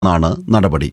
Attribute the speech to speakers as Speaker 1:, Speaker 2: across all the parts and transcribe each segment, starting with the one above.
Speaker 1: എന്നാണ് നടപടി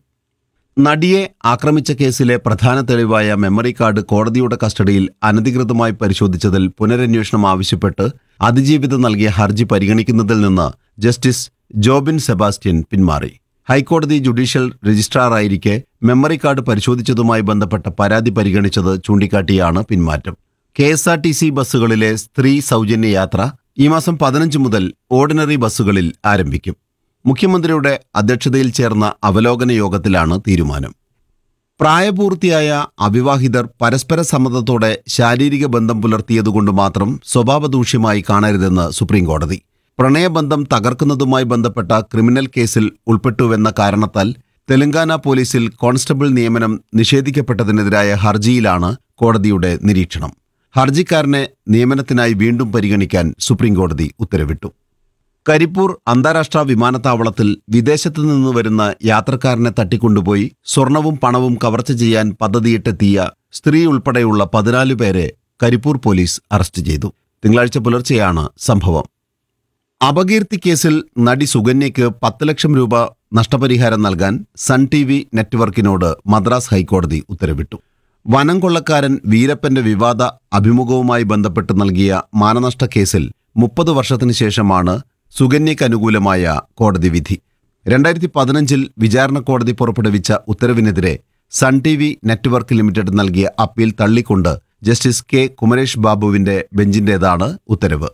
Speaker 1: നടിയെ ആക്രമിച്ച കേസിലെ പ്രധാന തെളിവായ മെമ്മറി കാർഡ് കോടതിയുടെ കസ്റ്റഡിയിൽ അനധികൃതമായി പരിശോധിച്ചതിൽ പുനരന്വേഷണം ആവശ്യപ്പെട്ട് അതിജീവിത നൽകിയ ഹർജി പരിഗണിക്കുന്നതിൽ നിന്ന് ജസ്റ്റിസ് ജോബിൻ സെബാസ്റ്റ്യൻ പിന്മാറി ഹൈക്കോടതി ജുഡീഷ്യൽ രജിസ്ട്രാറായിരിക്കെ മെമ്മറി കാർഡ് പരിശോധിച്ചതുമായി ബന്ധപ്പെട്ട പരാതി പരിഗണിച്ചത് ചൂണ്ടിക്കാട്ടിയാണ് പിന്മാറ്റം K S R T C ബസ്സുകളിലെ സ്ത്രീ സൗജന്യ യാത്ര ഈ മാസം പതിനഞ്ച് മുതൽ ഓർഡിനറി ബസ്സുകളിൽ ആരംഭിക്കും മുഖ്യമന്ത്രിയുടെ അധ്യക്ഷതയിൽ ചേർന്ന അവലോകന യോഗത്തിലാണ് തീരുമാനം പ്രായപൂർത്തിയായ അവിവാഹിതർ പരസ്പര സമ്മതത്തോടെ ശാരീരിക ബന്ധം പുലർത്തിയതുകൊണ്ട് മാത്രം സ്വഭാവദൂഷ്യമായി കാണരുതെന്ന് സുപ്രീംകോടതി പ്രണയബന്ധം തകർക്കുന്നതുമായി ബന്ധപ്പെട്ട ക്രിമിനൽ കേസിൽ ഉൾപ്പെട്ടുവെന്ന കാരണത്താൽ തെലങ്കാന പോലീസിൽ കോൺസ്റ്റബിൾ നിയമനം നിഷേധിക്കപ്പെട്ടതിനെതിരായ ഹർജിയിലാണ് കോടതിയുടെ നിരീക്ഷണം ഹർജിക്കാരനെ നിയമനത്തിനായി വീണ്ടും പരിഗണിക്കാൻ സുപ്രീംകോടതി ഉത്തരവിട്ടു കരിപ്പൂർ അന്താരാഷ്ട്ര വിമാനത്താവളത്തിൽ വിദേശത്തു നിന്ന് വരുന്ന യാത്രക്കാരനെ തട്ടിക്കൊണ്ടുപോയി സ്വർണവും പണവും കവർച്ച ചെയ്യാൻ പദ്ധതിയിട്ടെത്തിയ സ്ത്രീ ഉൾപ്പെടെയുള്ള പതിനാല് പേരെ കരിപ്പൂർ പോലീസ് അറസ്റ്റ് ചെയ്തു തിങ്കളാഴ്ച പുലർച്ചെയാണ് സംഭവം അപകീർത്തി കേസിൽ നടി സുകന്യയ്ക്ക് പത്ത് ലക്ഷം രൂപ നഷ്ടപരിഹാരം നൽകാൻ സൺ ടി വി നെറ്റ്വർക്കിനോട് മദ്രാസ് ഹൈക്കോടതി ഉത്തരവിട്ടു വനം കൊള്ളക്കാരൻ വീരപ്പന്റെ വിവാദ അഭിമുഖവുമായി ബന്ധപ്പെട്ട് നൽകിയ മാനനഷ്ട കേസിൽ മുപ്പത് വർഷത്തിനു ശേഷമാണ് സുകന്യയ്ക്ക് അനുകൂലമായ കോടതി വിധി രണ്ടായിരത്തി പതിനഞ്ചിൽ വിചാരണ കോടതി പുറപ്പെടുവിച്ച ഉത്തരവിനെതിരെ Sun T V network limited നൽകിയ അപ്പീൽ തള്ളിക്കൊണ്ട് ജസ്റ്റിസ് കെ കുമരേഷ് ബാബുവിന്റെ ബെഞ്ചിന്റേതാണ് ഉത്തരവ്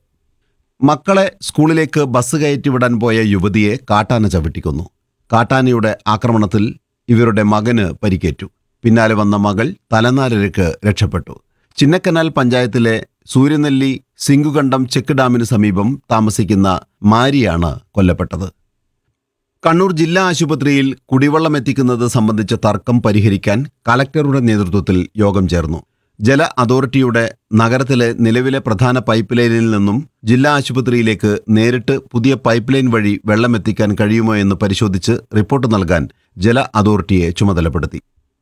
Speaker 1: മക്കളെ സ്കൂളിലേക്ക് ബസ് കയറ്റിവിടാൻ പോയ യുവതിയെ കാട്ടാന ചവിട്ടിക്കൊന്നു കാട്ടാനയുടെ ആക്രമണത്തിൽ ഇവരുടെ മകന് പരിക്കേറ്റു പിന്നാലെ വന്ന മകൾ തലനാരിഴക്ക് രക്ഷപ്പെട്ടു ചിന്നക്കനാൽ പഞ്ചായത്തിലെ സൂര്യനെല്ലി സിംഗുകണ്ടം ചെക്ക് ഡാമിന് സമീപം താമസിക്കുന്ന മാരിയാണ് കൊല്ലപ്പെട്ടത് കണ്ണൂർ ജില്ലാ ആശുപത്രിയിൽ കുടിവെള്ളം എത്തിക്കുന്നത് സംബന്ധിച്ച തർക്കം പരിഹരിക്കാൻ കലക്ടറുടെ നേതൃത്വത്തിൽ യോഗം ചേർന്നു ജല അതോറിറ്റിയുടെ നഗരത്തിലെ നിലവിലെ പ്രധാന പൈപ്പ് ലൈനിൽ നിന്നും ജില്ലാ ആശുപത്രിയിലേക്ക് നേരിട്ട് പുതിയ പൈപ്പ് ലൈൻ വഴി വെള്ളം എത്തിക്കാൻ കഴിയുമോ എന്ന് പരിശോധിച്ച് റിപ്പോർട്ട് നൽകാൻ ജല അതോറിറ്റിയെ ചുമതലപ്പെടുത്തി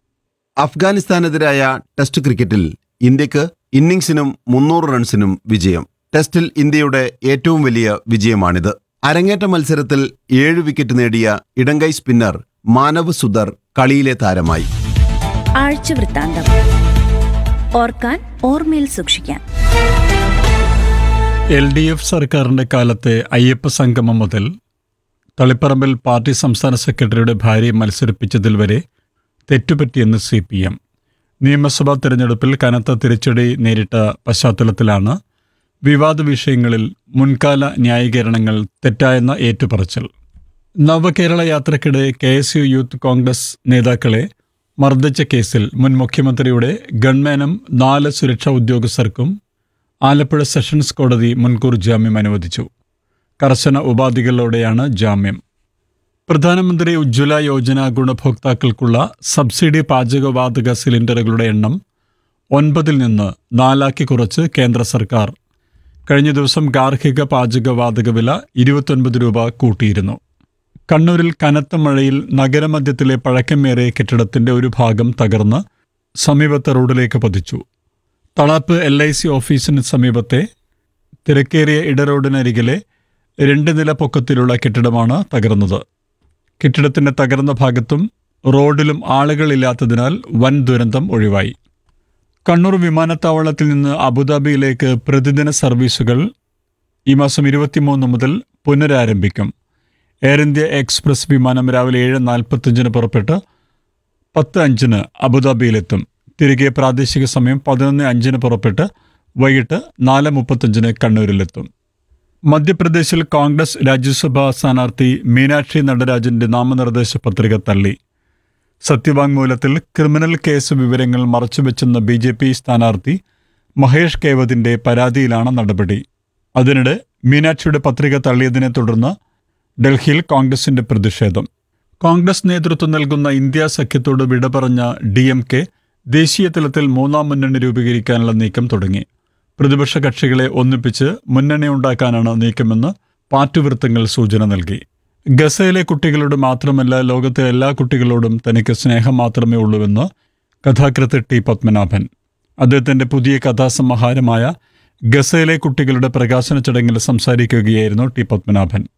Speaker 1: അഫ്ഗാനിസ്ഥാനെതിരായ ടെസ്റ്റ് ക്രിക്കറ്റിൽ ഇന്ത്യക്ക് ഇന്നിംഗ്സിനും മുന്നൂറ് റൺസിനും വിജയം ടെസ്റ്റിൽ ഇന്ത്യയുടെ ഏറ്റവും വലിയ വിജയമാണിത് അരങ്ങേറ്റ മത്സരത്തിൽ ഏഴ് വിക്കറ്റ് നേടിയ ഇടങ്കൈ സ്പിന്നർ മാനവ് സുധർ കളിയിലെ താരമായി
Speaker 2: ആഴ്ച വൃത്താന്തം ഓർക്കാൻ ഓർമ്മയിൽ സൂക്ഷിക്കാൻ
Speaker 3: എൽ ഡി എഫ് സർക്കാരിന്റെ കാലത്തെ അയ്യപ്പ സംഗമം മുതൽ തളിപ്പറമ്പിൽ പാർട്ടി സംസ്ഥാന സെക്രട്ടറിയുടെ ഭാര്യയെ മത്സരിപ്പിച്ചതിൽ വരെ തെറ്റുപറ്റിയെന്ന് സി പി എം നിയമസഭാ തെരഞ്ഞെടുപ്പിൽ കനത്ത തിരിച്ചടി നേരിട്ട പശ്ചാത്തലത്തിലാണ് വിവാദ വിഷയങ്ങളിൽ മുൻകാല ന്യായീകരണങ്ങൾ തെറ്റായെന്ന ഏറ്റുപറച്ചിൽ നവകേരള യാത്രക്കിടെ K S U youth Congress നേതാക്കളെ മർദ്ദിച്ച കേസിൽ മുൻ മുഖ്യമന്ത്രിയുടെ ഗൺമാനും നാല് സുരക്ഷാ ഉദ്യോഗസ്ഥർക്കും ആലപ്പുഴ സെഷൻസ് കോടതി മുൻകൂർ ജാമ്യം അനുവദിച്ചു കർശന ഉപാധികളോടെയാണ് ജാമ്യം പ്രധാനമന്ത്രി ഉജ്ജ്വല യോജന ഗുണഭോക്താക്കൾക്കുള്ള സബ്സിഡി പാചകവാതക സിലിണ്ടറുകളുടെ എണ്ണം ഒൻപതിൽ നിന്ന് നാലാക്കി കുറച്ച് കേന്ദ്ര സർക്കാർ കഴിഞ്ഞ ദിവസം ഗാർഹിക പാചകവാതക വില ഇരുപത്തൊൻപത് രൂപ കൂട്ടിയിരുന്നു കണ്ണൂരിൽ കനത്ത മഴയിൽ നഗരമധ്യത്തിലെ പഴക്കമേറിയ കെട്ടിടത്തിന്റെ ഒരു ഭാഗം തകർന്ന് സമീപത്തെ റോഡിലേക്ക് പതിച്ചു തളാപ്പ് എൽ ഐ സി ഓഫീസിന് സമീപത്തെ തിരക്കേറിയ ഇടറോഡിനരികിലെ രണ്ട് നില പൊക്കത്തിലുള്ള കെട്ടിടമാണ് തകർന്നത് കെട്ടിടത്തിന്റെ തകർന്ന ഭാഗത്തും റോഡിലും ആളുകളില്ലാത്തതിനാൽ വൻ ദുരന്തം ഒഴിവായി കണ്ണൂർ വിമാനത്താവളത്തിൽ നിന്ന് അബുദാബിയിലേക്ക് പ്രതിദിന സർവീസുകൾ ഈ മാസം ഇരുപത്തിമൂന്ന് മുതൽ പുനരാരംഭിക്കും എയർ ഇന്ത്യ എക്സ്പ്രസ് വിമാനം രാവിലെ ഏഴ് നാൽപ്പത്തഞ്ചിന് പുറപ്പെട്ട് പത്ത് അഞ്ചിന് അബുദാബിയിലെത്തും തിരികെ പ്രാദേശിക സമയം പതിനൊന്ന് അഞ്ചിന് പുറപ്പെട്ട് വൈകിട്ട് നാല് മുപ്പത്തഞ്ചിന് കണ്ണൂരിലെത്തും മധ്യപ്രദേശിൽ കോൺഗ്രസ് രാജ്യസഭാ സ്ഥാനാർത്ഥി മീനാക്ഷി നടരാജന്റെ നാമനിർദ്ദേശ പത്രിക തള്ളി സത്യവാങ്മൂലത്തിൽ ക്രിമിനൽ കേസ് വിവരങ്ങൾ മറച്ചുവെച്ചെന്ന ബി ജെ പി സ്ഥാനാർത്ഥി മഹേഷ് കേവതിന്റെ പരാതിയിലാണ് നടപടി അതിനിടെ മീനാക്ഷിയുടെ പത്രിക തള്ളിയതിനെ തുടർന്ന് ഡൽഹിയിൽ കോൺഗ്രസിന്റെ പ്രതിഷേധം കോൺഗ്രസ് നേതൃത്വം നൽകുന്ന ഇന്ത്യ സഖ്യത്തോട് വിട പറഞ്ഞ ഡി എം കെ ദേശീയ തലത്തിൽ മൂന്നാം മുന്നണി രൂപീകരിക്കാനുള്ള നീക്കം തുടങ്ങി പ്രതിപക്ഷ കക്ഷികളെ ഒന്നിപ്പിച്ച് മുന്നണി ഉണ്ടാക്കാനാണ് നീക്കമെന്ന് പാർട്ടി വൃത്തങ്ങൾ സൂചന നൽകി ഗസയിലെ കുട്ടികളോട് മാത്രമല്ല ലോകത്തെ എല്ലാ കുട്ടികളോടും തനിക്ക് സ്നേഹം മാത്രമേ ഉള്ളൂവെന്ന് കഥാകൃത്ത് ടി പത്മനാഭൻ അദ്ദേഹത്തിന്റെ പുതിയ കഥാസമാഹാരമായ ഗസയിലെ കുട്ടികളുടെ പ്രകാശന ചടങ്ങിൽ സംസാരിക്കുകയായിരുന്നു ടി പത്മനാഭൻ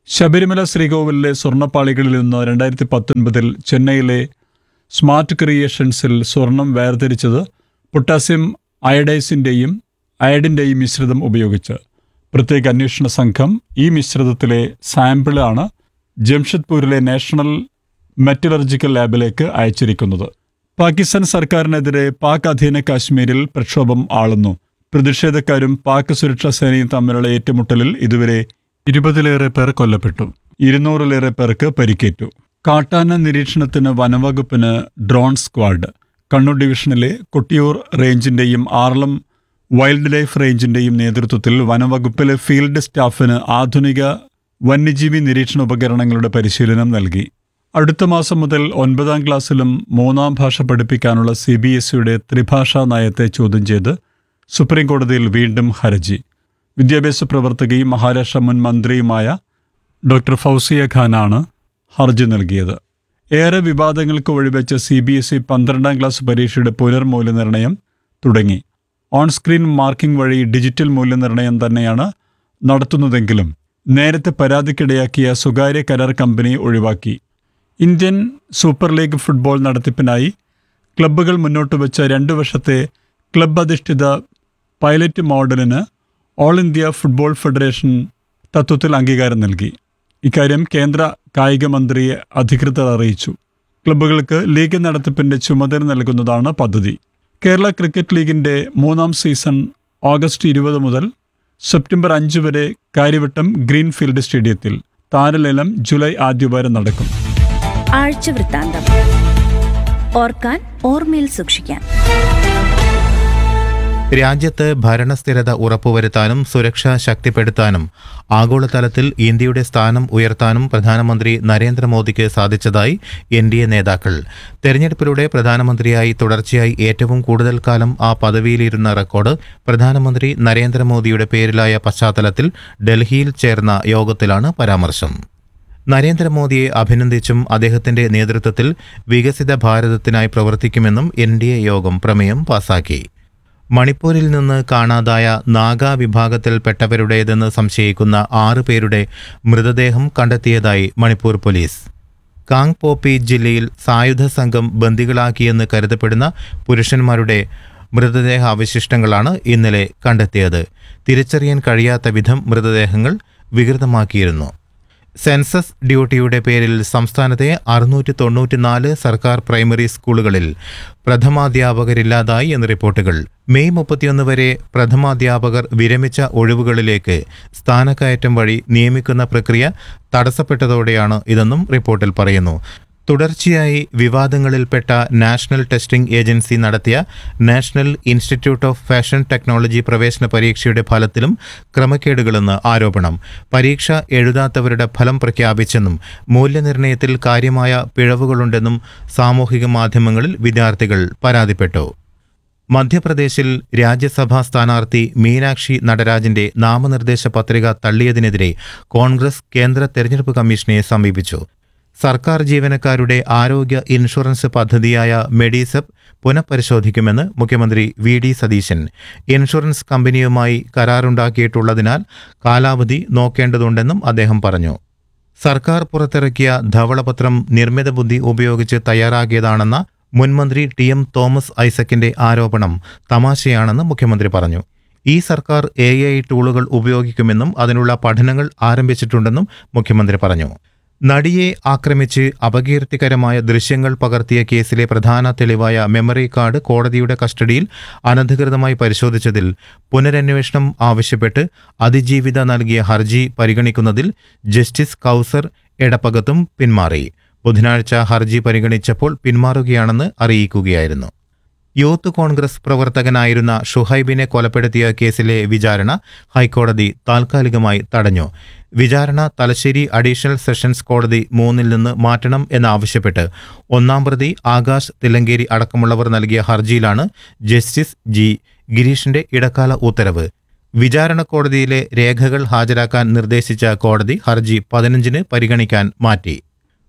Speaker 3: ശബരിമല ശ്രീകോവിലിലെ സ്വർണ്ണപ്പാളികളിൽ നിന്ന് രണ്ടായിരത്തി പത്തൊൻപതിൽ ചെന്നൈയിലെ സ്മാർട്ട് ക്രിയേഷൻസിൽ സ്വർണം വേർതിരിച്ചത് പൊട്ടാസ്യം അയഡൈസിൻ്റെയും അയഡിൻ്റെയും മിശ്രിതം ഉപയോഗിച്ച് പ്രത്യേക അന്വേഷണ സംഘം ഈ മിശ്രിതത്തിലെ സാമ്പിളാണ് ജംഷഡ്പൂരിലെ നാഷണൽ മെറ്റലർജിക്കൽ ലാബിലേക്ക് അയച്ചിരിക്കുന്നത് പാകിസ്ഥാൻ സർക്കാരിനെതിരെ പാക് അധീന കാശ്മീരിൽ പ്രക്ഷോഭം ആളുന്നു പ്രതിഷേധക്കാരും പാക് സുരക്ഷാ സേനയും തമ്മിലുള്ള ഏറ്റുമുട്ടലിൽ ഇതുവരെ ഇരുപതിലേറെ പേർ കൊല്ലപ്പെട്ടു ഇരുന്നൂറിലേറെ പേർക്ക് പരിക്കേറ്റു കാട്ടാന നിരീക്ഷണത്തിന് വനവകുപ്പിന് ഡ്രോൺ സ്ക്വാഡ് കണ്ണൂർ ഡിവിഷനിലെ കൊട്ടിയൂർ റേഞ്ചിന്റെയും ആറളം വൈൽഡ് ലൈഫ് റേഞ്ചിന്റെയും നേതൃത്വത്തിൽ വനവകുപ്പിലെ ഫീൽഡ് സ്റ്റാഫിന് ആധുനിക വന്യജീവി നിരീക്ഷണ ഉപകരണങ്ങളുടെ പരിശീലനം നൽകി അടുത്ത മാസം മുതൽ ഒൻപതാം ക്ലാസ്സിലും മൂന്നാം ഭാഷ പഠിപ്പിക്കാനുള്ള സി ബി എസ് സിയുടെ ത്രിഭാഷാ നയത്തെ ചോദ്യം ചെയ്ത് സുപ്രീം കോടതിയിൽ വീണ്ടും ഹർജി വിദ്യാഭ്യാസ പ്രവർത്തകയും മഹാരാഷ്ട്ര മുൻ മന്ത്രിയുമായ ഡോക്ടർ ഫൗസിയ ഖാനാണ് ഹർജി നൽകിയത് ഏറെ വിവാദങ്ങൾക്ക് വഴിവെച്ച സി ബി എസ് ഇ പന്ത്രണ്ടാം ക്ലാസ് പരീക്ഷയുടെ പുനർമൂല്യനിർണ്ണയം തുടങ്ങി ഓൺ സ്ക്രീൻ മാർക്കിംഗ് വഴി ഡിജിറ്റൽ മൂല്യനിർണ്ണയം തന്നെയാണ് നടത്തുന്നതെങ്കിലും നേരത്തെ പരാതിക്കിടയാക്കിയ സ്വകാര്യ കരാർ കമ്പനി ഒഴിവാക്കി ഇന്ത്യൻ സൂപ്പർ ലീഗ് ഫുട്ബോൾ നടത്തിപ്പിനായി ക്ലബ്ബുകൾ മുന്നോട്ട് വെച്ച രണ്ടു വർഷത്തെ ക്ലബ് അധിഷ്ഠിത പൈലറ്റ് മോഡലിന് ഓൾ ഇന്ത്യ ഫുട്ബോൾ ഫെഡറേഷൻ തത്വത്തിൽ അംഗീകാരം നൽകി ഇക്കാര്യം കേന്ദ്ര കായിക മന്ത്രിയെ അധികൃതർ അറിയിച്ചു ക്ലബ്ബുകൾക്ക് ലീഗ് നടത്തിപ്പിന്റെ ചുമതല നൽകുന്നതാണ് പദ്ധതി കേരള ക്രിക്കറ്റ് ലീഗിന്റെ മൂന്നാം സീസൺ ഓഗസ്റ്റ് ഇരുപത് മുതൽ സെപ്റ്റംബർ അഞ്ച് വരെ കാര്യവട്ടം ഗ്രീൻഫീൽഡ് സ്റ്റേഡിയത്തിൽ താരലേലം ജൂലൈ ആദ്യവാരം നടക്കും
Speaker 2: ആഴ്ച വൃത്താന്തം ഓർക്കാൻ ഓർമ്മയിൽ സൂക്ഷിക്കാൻ
Speaker 4: രാജ്യത്ത് ഭരണസ്ഥിരത ഉറപ്പുവരുത്താനും സുരക്ഷ ശക്തിപ്പെടുത്താനും ആഗോളതലത്തിൽ ഇന്ത്യയുടെ സ്ഥാനം ഉയർത്താനും പ്രധാനമന്ത്രി നരേന്ദ്രമോദിക്ക് സാധിച്ചതായി എൻ ഡി എ നേതാക്കൾ തെരഞ്ഞെടുപ്പിലൂടെ പ്രധാനമന്ത്രിയായി തുടർച്ചയായി ഏറ്റവും കൂടുതൽ കാലം ആ പദവിയിലിരുന്ന റെക്കോർഡ് പ്രധാനമന്ത്രി നരേന്ദ്രമോദിയുടെ പേരിലായ പശ്ചാത്തലത്തിൽ ഡൽഹിയിൽ ചേർന്ന യോഗത്തിലാണ് പരാമർശം നരേന്ദ്രമോദിയെ അഭിനന്ദിച്ചും അദ്ദേഹത്തിന്റെ നേതൃത്വത്തിൽ വികസിത ഭാരതത്തിനായി പ്രവർത്തിക്കുമെന്നും എൻ ഡി എ യോഗം പ്രമേയം പാസാക്കി മണിപ്പൂരിൽ നിന്ന് കാണാതായ നാഗ വിഭാഗത്തിൽപ്പെട്ടവരുടേതെന്ന് സംശയിക്കുന്ന ആറ് പേരുടെ മൃതദേഹം കണ്ടെത്തിയതായി മണിപ്പൂർ പോലീസ് കാങ് പോപ്പി ജില്ലയിൽ സായുധ സംഘം ബന്ദികളാക്കിയെന്ന് കരുതപ്പെടുന്ന പുരുഷന്മാരുടെ മൃതദേഹ അവശിഷ്ടങ്ങളാണ് ഇന്നലെ കണ്ടെത്തിയത് തിരിച്ചറിയാൻ കഴിയാത്ത വിധം മൃതദേഹങ്ങൾ വികൃതമാക്കിയിരുന്നു സെൻസസ് ഡ്യൂട്ടിയുടെ പേരിൽ സംസ്ഥാനത്തെ അറുന്നൂറ്റി തൊണ്ണൂറ്റിനാല് സർക്കാർ പ്രൈമറി സ്കൂളുകളിൽ പ്രഥമാധ്യാപകരില്ലാതായി എന്ന് റിപ്പോർട്ടുകൾ മെയ് മുപ്പത്തിയൊന്ന് വരെ പ്രഥമാധ്യാപകർ വിരമിച്ച ഒഴിവുകളിലേക്ക് സ്ഥാനക്കയറ്റം വഴി നിയമിക്കുന്ന പ്രക്രിയ തടസ്സപ്പെട്ടതോടെയാണ് ഇതെന്നും റിപ്പോർട്ടിൽ പറയുന്നു തുടർച്ചയായി വിവാദങ്ങളിൽപ്പെട്ട നാഷണൽ ടെസ്റ്റിംഗ് ഏജൻസി നടത്തിയ national institute of fashion technology പ്രവേശന പരീക്ഷയുടെ ഫലത്തിലും ക്രമക്കേടുകളെന്ന് ആരോപണം പരീക്ഷ എഴുതാത്തവരുടെ ഫലം പ്രഖ്യാപിച്ചെന്നും മൂല്യനിർണ്ണയത്തിൽ കാര്യമായ പിഴവുകളുണ്ടെന്നും സാമൂഹിക മാധ്യമങ്ങളിൽ വിദ്യാർത്ഥികൾ പരാതിപ്പെട്ടു മധ്യപ്രദേശിൽ രാജ്യസഭാ സ്ഥാനാർത്ഥി മീനാക്ഷി നടരാജന്റെ നാമനിർദ്ദേശ പത്രിക തള്ളിയതിനെതിരെ കോൺഗ്രസ് കേന്ദ്ര തെരഞ്ഞെടുപ്പ് കമ്മീഷനെ സമീപിച്ചു സർക്കാർ ജീവനക്കാരുടെ ആരോഗ്യ ഇൻഷുറൻസ് പദ്ധതിയായ മെഡിസെപ്പ് പുനഃപരിശോധിക്കുമെന്ന് മുഖ്യമന്ത്രി വി ഡി സതീശൻ ഇൻഷുറൻസ് കമ്പനിയുമായി കരാറുണ്ടാക്കിയിട്ടുള്ളതിനാൽ കാലാവധി നോക്കേണ്ടതുണ്ടെന്നും അദ്ദേഹം പറഞ്ഞു സർക്കാർ പുറത്തിറക്കിയ ധവളപത്രം നിർമ്മിത ബുദ്ധി ഉപയോഗിച്ച് തയ്യാറാക്കിയതാണെന്ന മുൻമന്ത്രി ടി എം തോമസ് ഐസക്കിന്റെ ആരോപണം തമാശയാണെന്ന് മുഖ്യമന്ത്രി പറഞ്ഞു ഈ സർക്കാർ എ ഐ ടൂളുകൾ ഉപയോഗിക്കുമെന്നും അതിനുള്ള പഠനങ്ങൾ ആരംഭിച്ചിട്ടുണ്ടെന്നും മുഖ്യമന്ത്രി പറഞ്ഞു നടിയെ ആക്രമിച്ച് അപകീർത്തികരമായ ദൃശ്യങ്ങൾ പകർത്തിയ കേസിലെ പ്രധാന തെളിവായ മെമ്മറി കാർഡ് കോടതിയുടെ കസ്റ്റഡിയിൽ അനധികൃതമായി പരിശോധിച്ചതിൽ പുനരന്വേഷണം ആവശ്യപ്പെട്ട് അതിജീവിത നൽകിയ ഹർജി പരിഗണിക്കുന്നതിൽ ജസ്റ്റിസ് കൗസർ എടപ്പകത്തും പിന്മാറി ബുധനാഴ്ച ഹർജി പരിഗണിച്ചപ്പോൾ പിന്മാറുകയാണെന്ന് അറിയിക്കുകയായിരുന്നു യൂത്ത് കോൺഗ്രസ് പ്രവർത്തകനായിരുന്ന ഷുഹൈബിനെ കൊലപ്പെടുത്തിയ കേസിലെ വിചാരണ ഹൈക്കോടതി താൽക്കാലികമായി തടഞ്ഞു വിചാരണ തലശ്ശേരി അഡീഷണൽ സെഷൻസ് കോടതി മൂന്നിൽ നിന്ന് മാറ്റണം എന്നാവശ്യപ്പെട്ട് ഒന്നാം പ്രതി ആകാശ് തില്ലങ്കേരി അടക്കമുള്ളവർ നൽകിയ ഹർജിയിലാണ് ജസ്റ്റിസ് ജി ഗിരീഷിന്റെ ഇടക്കാല ഉത്തരവ് വിചാരണ കോടതിയിലെ രേഖകൾ ഹാജരാക്കാൻ നിർദ്ദേശിച്ച കോടതി ഹർജി പതിനഞ്ചിന് പരിഗണിക്കാൻ മാറ്റി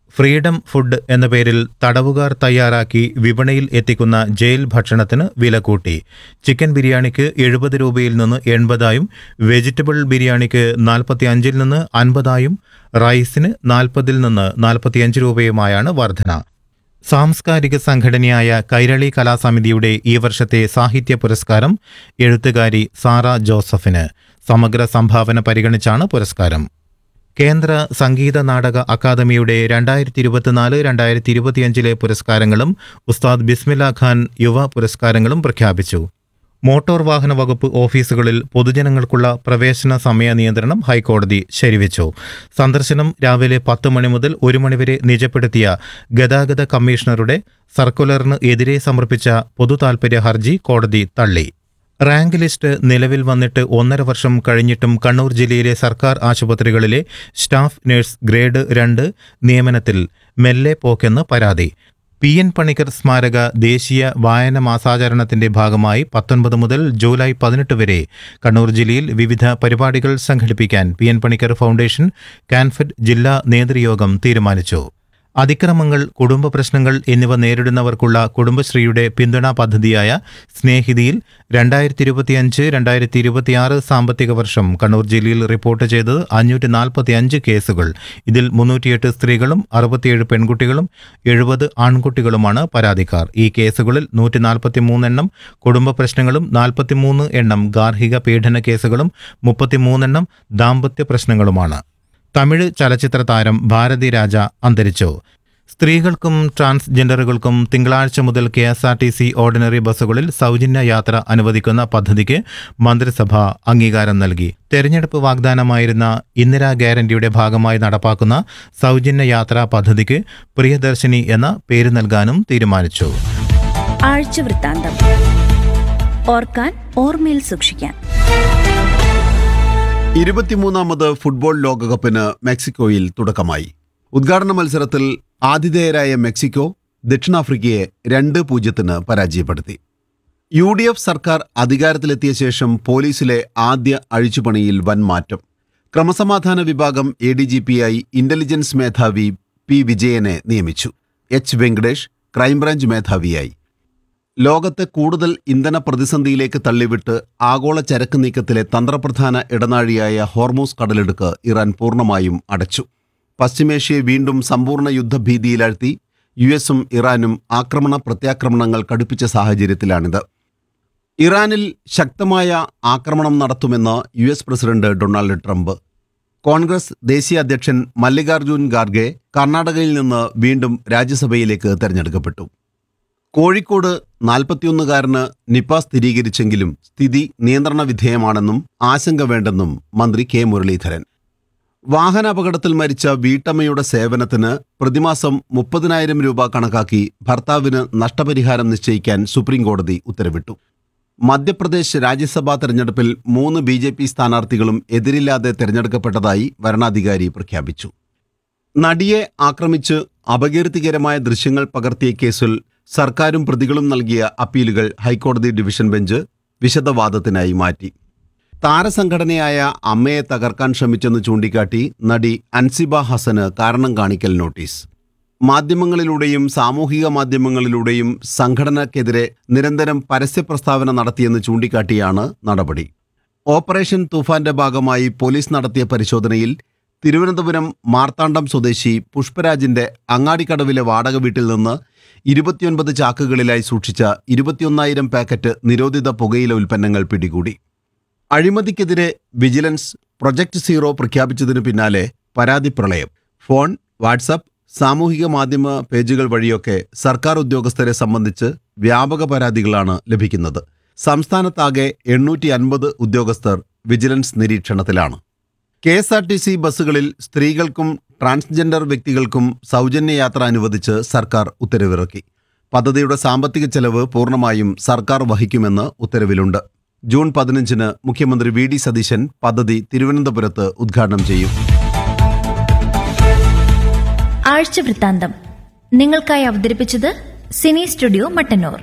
Speaker 4: ഫ്രീഡം ഫുഡ് എന്ന പേരിൽ തടവുകാർ തയ്യാറാക്കി വിപണിയിൽ എത്തിക്കുന്ന ജയിൽ ഭക്ഷണത്തിന് വില കൂട്ടി ചിക്കൻ ബിരിയാണിക്ക് എഴുപത് രൂപയിൽ നിന്ന് എൺപതായും വെജിറ്റബിൾ ബിരിയാണിക്ക് നാൽപ്പത്തി അഞ്ചിൽ നിന്ന് അൻപതായും റൈസിന് നാൽപ്പതിൽ നിന്ന് നാൽപ്പത്തിയഞ്ച് രൂപയുമായാണ് വർധന സാംസ്കാരിക സംഘടനയായ കൈരളി കലാസമിതിയുടെ ഈ വർഷത്തെ സാഹിത്യ പുരസ്കാരം എഴുത്തുകാരി സാറ ജോസഫിന് സമഗ്ര സംഭാവന പരിഗണിച്ചാണ് പുരസ്കാരം കേന്ദ്ര സംഗീത നാടക അക്കാദമിയുടെ രണ്ടായിരത്തി ഇരുപത്തിനാല് രണ്ടായിരത്തി ഇരുപത്തിയഞ്ചിലെ പുരസ്കാരങ്ങളും ഉസ്താദ് ബിസ്മില്ല ഖാൻ യുവ പുരസ്കാരങ്ങളും പ്രഖ്യാപിച്ചു മോട്ടോർ വാഹന വകുപ്പ് ഓഫീസുകളിൽ പൊതുജനങ്ങൾക്കുള്ള പ്രവേശന സമയ നിയന്ത്രണം ഹൈക്കോടതി ശരിവെച്ചു സന്ദർശനം രാവിലെ പത്ത് മണി മുതൽ ഒരു മണിവരെ നിജപ്പെടുത്തിയ ഗതാഗത കമ്മീഷണറുടെ സർക്കുലറിന് എതിരെ സമർപ്പിച്ച പൊതുതാൽപര്യ ഹർജി കോടതി തള്ളി റാങ്ക് ലിസ്റ്റ് നിലവിൽ വന്നിട്ട് ഒന്നര വർഷം കഴിഞ്ഞിട്ടും കണ്ണൂർ ജില്ലയിലെ സർക്കാർ ആശുപത്രികളിലെ സ്റ്റാഫ് നഴ്സ് ഗ്രേഡ് രണ്ട് നിയമനത്തിൽ മെല്ലെ പോക്കെന്ന് പരാതി പി എൻ പണിക്കർ സ്മാരക ദേശീയ വായന മാസാചരണത്തിന്റെ ഭാഗമായി പത്തൊൻപത് മുതൽ ജൂലൈ പതിനെട്ട് വരെ കണ്ണൂർ ജില്ലയിൽ വിവിധ പരിപാടികൾ സംഘടിപ്പിക്കാൻ P N Panicker foundation Kanfed ജില്ലാ നേതൃയോഗം തീരുമാനിച്ചു അതിക്രമങ്ങൾ കുടുംബ പ്രശ്നങ്ങൾ എന്നിവ നേരിടുന്നവർക്കുള്ള കുടുംബശ്രീയുടെ പിന്തുണാ പദ്ധതിയായ സ്നേഹിതിയിൽ രണ്ടായിരത്തി ഇരുപത്തിയഞ്ച് രണ്ടായിരത്തി ഇരുപത്തിയാറ് സാമ്പത്തിക വർഷം കണ്ണൂർ ജില്ലയിൽ റിപ്പോർട്ട് ചെയ്തത് അഞ്ഞൂറ്റി നാൽപ്പത്തി അഞ്ച് കേസുകൾ ഇതിൽ മുന്നൂറ്റിയെട്ട് സ്ത്രീകളും അറുപത്തിയേഴ് പെൺകുട്ടികളും എഴുപത് ആൺകുട്ടികളുമാണ് പരാതിക്കാർ ഈ കേസുകളിൽ നൂറ്റി നാൽപ്പത്തി മൂന്നെണ്ണം കുടുംബ പ്രശ്നങ്ങളും നാൽപ്പത്തിമൂന്ന് എണ്ണം ഗാർഹിക പീഡന കേസുകളും മുപ്പത്തിമൂന്നെണ്ണം ദാമ്പത്യ പ്രശ്നങ്ങളുമാണ് തമിഴ് ചലച്ചിത്ര താരം ഭാരതി രാജ അന്തരിച്ചു സ്ത്രീകൾക്കും ട്രാൻസ്ജെൻഡറുകൾക്കും തിങ്കളാഴ്ച മുതൽ K S R T C ordinary ബസ്സുകളിൽ സൗജന്യ യാത്ര അനുവദിക്കുന്ന പദ്ധതിക്ക് മന്ത്രിസഭ അംഗീകാരം നൽകി തെരഞ്ഞെടുപ്പ് വാഗ്ദാനമായിരുന്ന ഇന്ദിരാ ഗ്യാരണ്ടിയുടെ ഭാഗമായി നടപ്പാക്കുന്ന സൗജന്യ യാത്രാ പദ്ധതിക്ക് പ്രിയദർശിനി എന്ന പേര് നൽകാനും തീരുമാനിച്ചു
Speaker 2: ആഴ്ച വൃത്താന്തം ഓർക്കാൻ ഓർമ്മയിൽ സൂക്ഷിക്കാൻ
Speaker 1: ഇരുപത്തിമൂന്നാമത് ഫുട്ബോൾ ലോകകപ്പിന് മെക്സിക്കോയിൽ തുടക്കമായി ഉദ്ഘാടന മത്സരത്തിൽ ആതിഥേയരായ മെക്സിക്കോ ദക്ഷിണാഫ്രിക്കയെ രണ്ട് പൂജ്യത്തിന് പരാജയപ്പെടുത്തി യു ഡി എഫ് സർക്കാർ അധികാരത്തിലെത്തിയ ശേഷം പോലീസിലെ ആദ്യ അഴിച്ചുപണിയിൽ വൻ മാറ്റം ക്രമസമാധാന വിഭാഗം എ ഡി ജി പിയായി ഇന്റലിജൻസ് മേധാവി പി വിജയനെ നിയമിച്ചു എച്ച് വെങ്കടേഷ് ക്രൈംബ്രാഞ്ച് മേധാവിയായി ലോകത്തെ കൂടുതൽ ഇന്ധന പ്രതിസന്ധിയിലേക്ക് തള്ളിവിട്ട് ആഗോള ചരക്ക് നീക്കത്തിലെ തന്ത്രപ്രധാന ഇടനാഴിയായ ഹോർമൂസ് കടലിടുക്ക് ഇറാൻ പൂർണ്ണമായും അടച്ചു പശ്ചിമേഷ്യയെ വീണ്ടും സമ്പൂർണ്ണ യുദ്ധഭീതിയിലാഴ്ത്തി യു എസും ഇറാനും ആക്രമണ പ്രത്യാക്രമണങ്ങൾ കടുപ്പിച്ച സാഹചര്യത്തിലാണിത് ഇറാനിൽ ശക്തമായ ആക്രമണം നടത്തുമെന്ന് U S president Donald Trump Congress ദേശീയ അധ്യക്ഷൻ മല്ലികാർജുൻ ഖാർഗെ കർണാടകയിൽ നിന്ന് വീണ്ടും രാജ്യസഭയിലേക്ക് തെരഞ്ഞെടുക്കപ്പെട്ടു കോഴിക്കോട് നാൽപ്പത്തിയൊന്നുകാരന് നിപ സ്ഥിരീകരിച്ചെങ്കിലും സ്ഥിതി നിയന്ത്രണ വിധേയമാണെന്നും ആശങ്ക വേണ്ടെന്നും മന്ത്രി കെ മുരളീധരൻ വാഹനാപകടത്തിൽ മരിച്ച വീട്ടമ്മയുടെ സേവനത്തിന് പ്രതിമാസം മുപ്പതിനായിരം രൂപ കണക്കാക്കി ഭർത്താവിന് നഷ്ടപരിഹാരം നിശ്ചയിക്കാൻ സുപ്രീംകോടതി ഉത്തരവിട്ടു മധ്യപ്രദേശ് രാജ്യസഭാ തെരഞ്ഞെടുപ്പിൽ മൂന്ന് ബി ജെ പി സ്ഥാനാർത്ഥികളും എതിരില്ലാതെ തെരഞ്ഞെടുക്കപ്പെട്ടതായി വരണാധികാരി പ്രഖ്യാപിച്ചു നടിയെ ആക്രമിച്ച് അപകീർത്തികരമായ ദൃശ്യങ്ങൾ പകർത്തിയ കേസിൽ സർക്കാരും പ്രതികളും നൽകിയ അപ്പീലുകൾ ഹൈക്കോടതി ഡിവിഷൻ ബെഞ്ച് വിശദവാദത്തിനായി മാറ്റി താരസംഘടനയായ അമ്മയെ തകർക്കാൻ ശ്രമിച്ചെന്ന് ചൂണ്ടിക്കാട്ടി നടി അൻസിബ ഹസന് കാരണം കാണിക്കൽ നോട്ടീസ് മാധ്യമങ്ങളിലൂടെയും സാമൂഹിക മാധ്യമങ്ങളിലൂടെയും സംഘടനയ്ക്കെതിരെ നിരന്തരം പരസ്യ പ്രസ്താവന നടത്തിയെന്ന് ചൂണ്ടിക്കാട്ടിയാണ് നടപടി ഓപ്പറേഷൻ തൂഫാന്റെ ഭാഗമായി പോലീസ് നടത്തിയ പരിശോധനയിൽ തിരുവനന്തപുരം മാർത്താണ്ഡം സ്വദേശി പുഷ്പരാജിന്റെ അങ്ങാടിക്കടവിലെ വാടക വീട്ടിൽ നിന്ന് ഇരുപത്തിയൊൻപത് ചാക്കുകളിലായി സൂക്ഷിച്ച ഇരുപത്തിയൊന്നായിരം പാക്കറ്റ് നിരോധിത പുകയില ഉൽപ്പന്നങ്ങൾ പിടികൂടി അഴിമതിക്കെതിരെ വിജിലൻസ് പ്രൊജക്ട് സീറോ പ്രഖ്യാപിച്ചതിനു പിന്നാലെ പരാതി പ്രളയം ഫോൺ വാട്സപ്പ് സാമൂഹിക മാധ്യമ പേജുകൾ വഴിയൊക്കെ സർക്കാർ ഉദ്യോഗസ്ഥരെ സംബന്ധിച്ച് വ്യാപക പരാതികളാണ് ലഭിക്കുന്നത് സംസ്ഥാനത്താകെ എണ്ണൂറ്റി അൻപത് ഉദ്യോഗസ്ഥർ വിജിലൻസ് നിരീക്ഷണത്തിലാണ് K S R T C ബസ്സുകളിൽ സ്ത്രീകൾക്കും ട്രാൻസ്ജെൻഡർ വ്യക്തികൾക്കും സൗജന്യ യാത്ര അനുവദിച്ച് സർക്കാർ ഉത്തരവിറക്കി പദ്ധതിയുടെ സാമ്പത്തിക ചെലവ് പൂർണ്ണമായും സർക്കാർ വഹിക്കുമെന്ന് ഉത്തരവിലുണ്ട് ജൂൺ പതിനഞ്ചിന് മുഖ്യമന്ത്രി വി ഡി സതീശൻ പദ്ധതി തിരുവനന്തപുരത്ത് ഉദ്ഘാടനം ചെയ്യും
Speaker 2: ആഴ്ച വൃത്താന്തം നിങ്ങൾക്കായി അവതരിപ്പിച്ചത് സിനി സ്റ്റുഡിയോ മട്ടന്നൂർ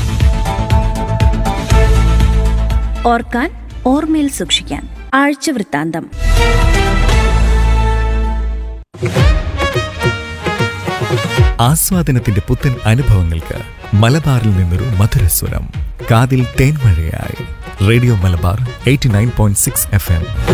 Speaker 2: ഓർക്കാൻ ഓർമ്മയിൽ സൂക്ഷിക്കാൻ ആഴ്ച വൃത്താന്തം
Speaker 5: ആസ്വാദനത്തിന്റെ പുത്തൻ അനുഭവങ്ങൾക്ക് മലബാറിൽ നിന്നൊരു മധുരസ്വരം കാതിൽ തേൻമഴയായി radio Malabar eighty nine point six F M